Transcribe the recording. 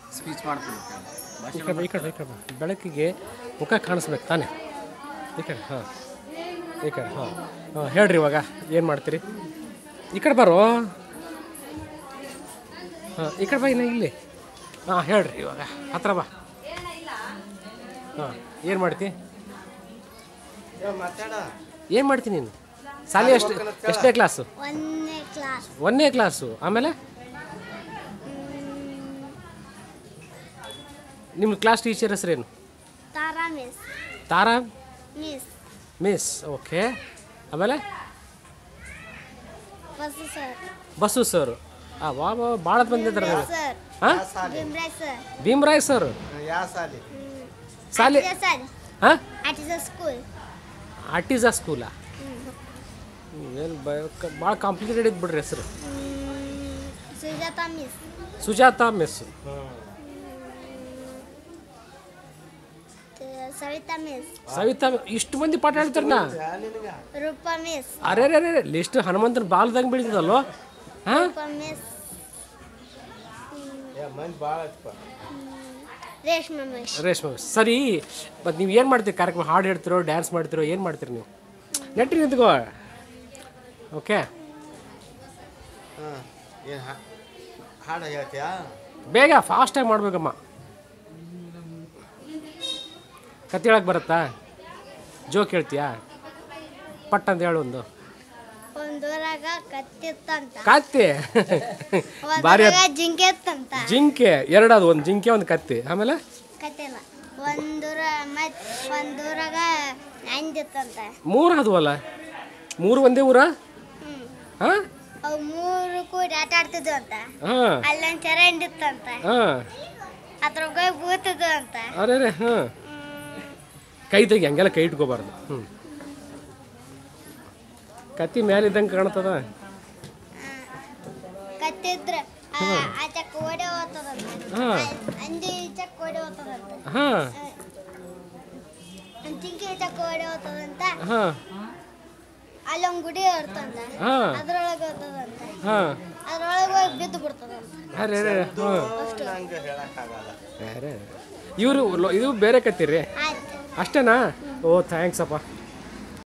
Speech ಮಾಡ್ತೀನಿ ಈ ಕಡೆ ಬಾ, ಈ ಕಡೆ ಬಾ, ಈ ಕಡೆ ಬಾ. ಬೆಳಕಿಗೆ ಮುಖ ಕಾಣಿಸ್ಬೇಕು ತಾನೆ ಈ ಕಡೆ ಹಾಂ ಈ ಕಡೆ ಹಾಂ ಹಾಂ ಹೇಳ್ರಿ ಇವಾಗ ಏನು ಮಾಡ್ತೀರಿ ಈ ಕಡೆ ಬರೋ ಹಾಂ ಈ ಕಡೆ ಬಾ ಇನ್ನ ಇಲ್ಲಿ ಹಾಂ ಹೇಳ್ರಿ ಇವಾಗ ಹತ್ರ ಬಾ ಹಾಂ ಏನು ಮಾಡ್ತಿ ಏನು ಮಾಡ್ತೀನಿ ನೀನು ಸಾಲಿ ಎಷ್ಟು ಎಷ್ಟನೇ ಕ್ಲಾಸು ಒಂದನೇ ಕ್ಲಾಸ್ ಒಂದನೇ ಕ್ಲಾಸು ಆಮೇಲೆ ನಿಮ್ಮ ಕ್ಲಾಸ್ ಟೀಚರ್ ಹೆಸರೇನು Tara miss Tara miss miss okay ಆಮೇಲೆ ಬಸ್ಸು ಸರ್ ಬಸ್ಸು ಸರ್ ಆ ವಾ ವಾ ಭಾಳ ಬಂದಿದ್ದಾರೆ ನೀವು ಸರ್ ಹಾಂ ಭೀಮ್ರಾಯ್ ಸರ್ ಭೀಮ್ರಾಯ್ ಸರ್ ಯಾವ ಸಾಲಿ ಸಾಲಿ ಸರ್ ಹಾಂ ಅಟ್ ಇಸ್ ಅ ಸ್ಕೂಲ್ ಆರ್ಟಿಸಾ ಸ್ಕೂಲಾ ಏನು ಬ ಭಾಳ ಕಾಂಪ್ಲಿಕೇಟೆಡ್ ಇದ್ದು ಬಿಡ್ರಿ ಹೆಸರು Sujata miss Sujata miss Savita miss Savita ಇಷ್ಟು ಮಂದಿ ಪಾಠ ಹೇಳ್ತಾರೆ ನಾ ರೂಪಾ ಮಿಸ್ ಅರೆ ಅರೆ ಲಿಸ್ಟ್ ಹನುಮಂತನ ಬಾಲ್ದಂಗೆ ಬೀಳ್ತದಲ್ಲೋ ಹಾಂ ರೂಪಾ ಮಿಸ್ ಮಂದಿ ಭಾಳ ಐತಪ್ಪ ರೇಷ್ಮಾ ಮಿಸ್ ರೇಷ್ಮೆ miss. ಸರಿ ಮತ್ತು ನೀವು ಏನು ಮಾಡ್ತೀರಿ ಕಾರ್ಯಕ್ರಮ ಹಾಡು ಹೇಳ್ತಿರೋ ಡ್ಯಾನ್ಸ್ ಮಾಡ್ತಿರೋ ಏನು ಮಾಡ್ತೀರಿ ನೀವು ನೆಟ್ಟಿ ನಿಂತ್ಕೋ ಓಕೆ ಹಾಂ ಏನು ಹಾಡು ಹೇಳ್ತೀಯಾ ಬೇಗ ಫಾಸ್ಟಾಗಿ ಮಾಡ್ಬೇಕಮ್ಮ ಕತೆ ಹೇಳಕ್ಕೆ ಬರುತ್ತಾ ಜೋಕ್ ಹೇಳ್ತೀಯಾ ಪಟ್ ಅಂತ ಹೇಳು ಒಂದು ಒಂದೂರಾಗ ಕತ್ತಿತ್ತಂತ ಕತ್ತೆ ಭಾರಿ ಒಂದೂರಾಗ ಜಿಂಕೆ ಇತ್ತಂತ ಜಿಂಕೆ ಎರಡದು ಒಂದು ಜಿಂಕೆ ಒಂದು ಕತ್ತಿ ಆಮೇಲೆ ಕತ್ತಿಲ್ಲ ಒಂದೂರ ಮತ್ ಒಂದೂರಾಗ ನಂದಿತ್ತಂತ ಮೂರು ಅದವಲ್ಲ ಮೂರು ಒಂದೇ ಊರ ಹ್ಮ್ ಹಾಂ ಅವು ಮೂರು ಕೂಡಿ ಆಟ ಆಡ್ತಿದ್ವು ಅಂತ ಹಾಂ ಅಲ್ಲೊಂದ್ ಚರಂಡಿ ಇತ್ತಂತ ಹಾಂ ಅದ್ರಾಗ ಹೋಗಿ ಬೂತಿದ್ವು ಅಂತ ಅರೆ ಅರೆ ಹಾಂ ಕೈ ತೆಗಿ ಹಂಗೆಲ್ಲ ಕೈ ಇಟ್ಕೋಬಾರ್ದು ಹ್ಞೂ ಕತ್ತಿ ಮೇಲಿದ್ದಂಗೆ ಕಾಣ್ತದ ಕತ್ತಿದ್ರೆ ಆಚಕ್ ಓಡಿ ಹೋಗ್ತದಂತ ಹಾ. ಅಂದಿ ಈಚಕ್ ಓಡಿ ಹೋಗ್ತದಂತ ಹಾಂ ಜಿಂಕೆ ಈಚಕ್ ಓಡಿ ಹೋಗ್ತದಂತ ಹಾಂ ಅಲ್ಲೊಂದ್ ಗುಡಿ ಇರ್ತಂತ ಹಾಂ ಅದ್ರೊಳಗೆ ಹೋಗ್ತದಂತ ಹಾಂ ಅದ್ರೊಳಗೆ ಹೋಗಿ ಬಿದ್ದು ಬಿಡ್ತದಂತ ಅರೆ ಅರೆ ಹಾಂ ಅಷ್ಟು ನಂಗೆ ಹೇಳಕ್ಕಾಗಲ್ಲ ಅರೆ ಇವರು ಇದು ಬೇರೆ ಕತ್ತೀರಿ ಆಯ್ತು ಅಷ್ಟೇನಾ ಓ ಥ್ಯಾಂಕ್ಸ್ ಅಪ್ಪ